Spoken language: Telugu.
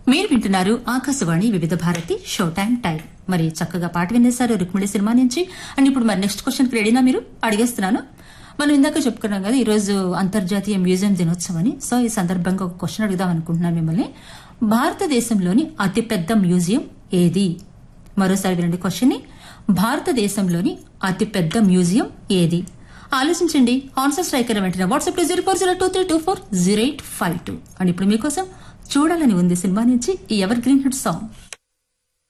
మీరు వింటున్నారు ఆకాశవాణి వివిధ భారతి షో టైం టైం మరి చక్కగా పాట వినేశారు రుక్మిణి సినిమా నుంచి అండ్ ఇప్పుడు మరి నెక్స్ట్ క్వశ్చన్ రెడీనా మీరు అడిగేస్తున్నాను మనం ఇందాక చెప్పుకున్నాం కదా ఈరోజు అంతర్జాతీయ మ్యూజియం దినోత్సవం అని సో ఈ సందర్భంగా ఒక క్వశ్చన్ అడుగుదాం అనుకుంటున్నాను మిమ్మల్ని భారతదేశంలోని అతిపెద్ద మ్యూజియం ఏది మరోసారి వినండి క్వశ్చన్ ని భారతదేశంలోని అతిపెద్ద మ్యూజియం ఏది ఆలోచించండి ఆన్సర్ స్ట్రైకర్ వెంటనే WhatsApp zero four zero two three two four zero eight five two and ఇప్పుడు మీకోసం చూడాలని ఉంది సినిమా నుంచి ఈ ఎవర్ గ్రీన్ హిట్ సాంగ్